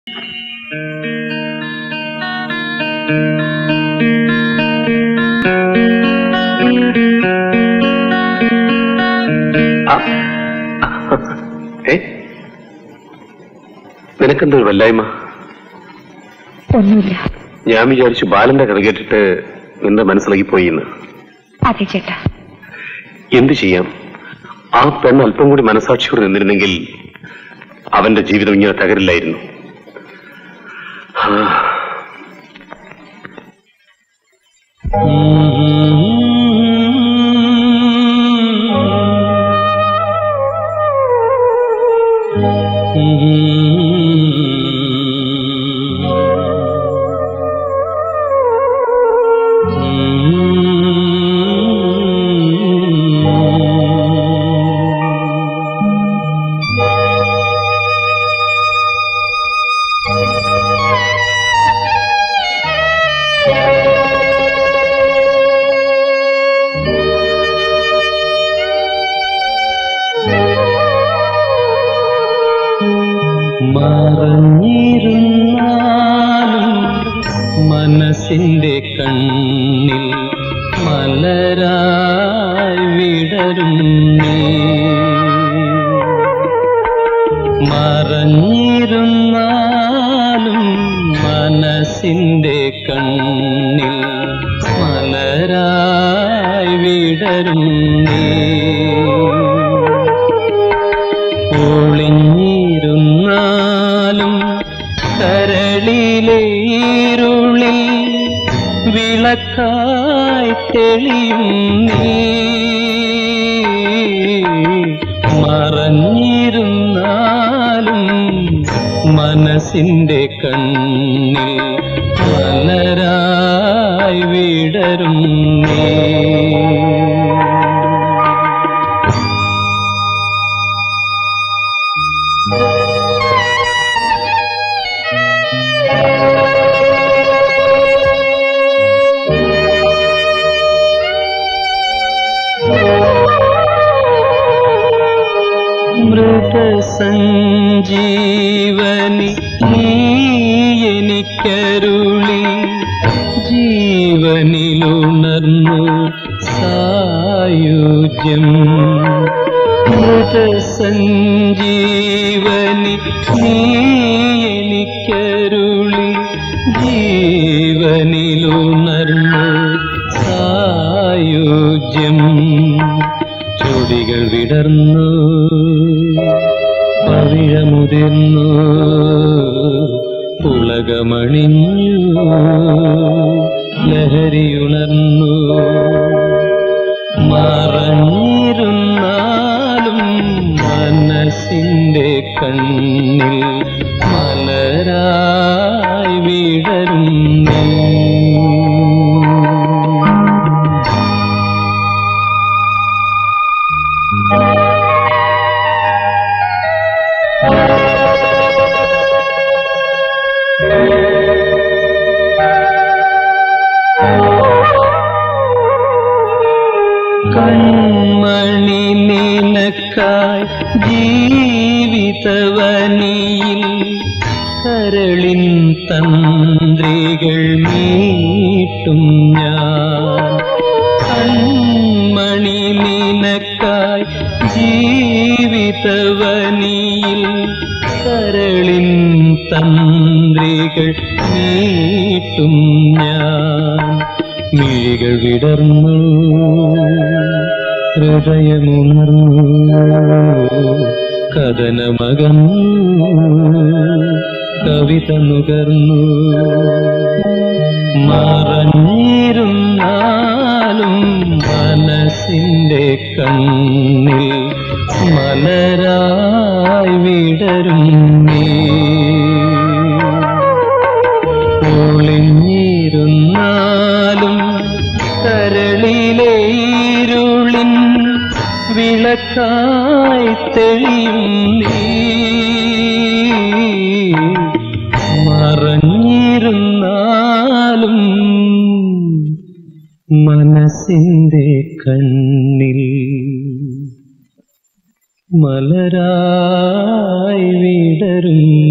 ഏ നിനക്കെന്തൊരു വല്ലായ്മ ഒന്നുമില്ല ഞാൻ വിചാരിച്ചു ബാലന്റെ കഥ കേട്ടിട്ട് നിന്റെ മനസ്സിലാക്കി പോയി എന്ന് അതെ ചേട്ടാ എന്തു ചെയ്യാം ആ പെണ്ണ് അല്പം കൂടി മനസാക്ഷിയോട് നിന്നിരുന്നെങ്കിൽ അവന്റെ ജീവിതം ഇങ്ങനെ തകരില്ലായിരുന്നു ആ, മറഞ്ഞിരുന്നാലും മനസ്സിന്റെ കണ്ണിൽ മലരായി വിടരും നീ മറഞ്ഞിരുന്നാലും മനസ്സിന്റെ കണ്ണിൽ മലരായി വിടരും നീ ഒളിഞ്ഞിരുന്നാലും കരളിലെ ഇരുളിൽ വിളക്കായി തെളിയും നീ മറഞ്ഞിരുന്നാലും മനസ്സിന്റെ കണ്ണിൽ മലരായി വിടരും നീ മൃതസഞ്ജീവനി നീ എനിക്കരുളി ജീവനിലുണർന്നു സായുജ്യം മൃതസഞ്ജീവനി നീ എനിക്കരുളി ജീവനിലുണർന്നു സായുജ്യം ചൊടികൾ വിടർന്നു പവിഴമുതിർന്നു പുളകമണിഞ്ഞു ലഹരിയുണർന്നു മറഞ്ഞിരുന്നാലും മനസ്സിന്റെ കണ്ണിൽ മലരായി വിടരും നീ. കൺമണി നിനക്കായി ജീവിതവനിയിൽ കരളിൻ തന്ത്രികൾ മീട്ടും ഞാൻ കൺമണി നിനക്കായി ജീവിതവനിയിൽ കരളിൻ തന്ത്രികൾ മീട്ടും ഞാൻ മിഴികൾ വിടർന്നു ഹൃദയമുണർന്നു കഥനമകന്നു കവിത നുകർന്നു മറഞ്ഞിരുന്നാലും മനസ്സിന്റെ കണ്ണിൽ മലരായി വിടരും നീ ഒളിഞ്ഞിരുന്നാലും കരളിലെ ഇരുളിൻ വിളക്കായി തെളിയും നീ മറഞ്ഞിരുന്നാലും മനസ്സിന്റെ കണ്ണിൽ മലരായി വിടരും